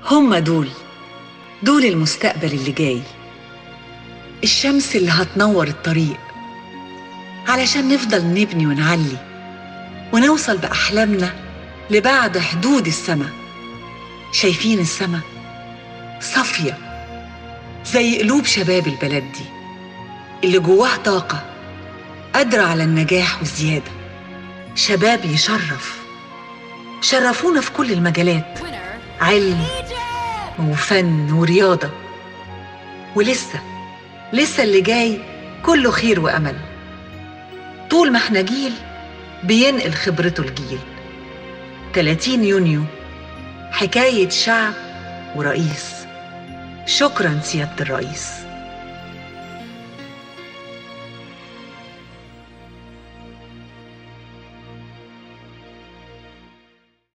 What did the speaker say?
هم دول دول المستقبل اللي جاي الشمس اللي هتنور الطريق علشان نفضل نبني ونعلي ونوصل بأحلامنا لبعد حدود السما شايفين السما صافية زي قلوب شباب البلد دي اللي جواه طاقة قادرة على النجاح والزيادة شباب يشرف شرفونا في كل المجالات علم وفن ورياضة ولسه لسه اللي جاي كله خير وأمل طول ما احنا جيل بينقل خبرته الجيل 30 يونيو حكاية شعب ورئيس شكرا سيادة الرئيس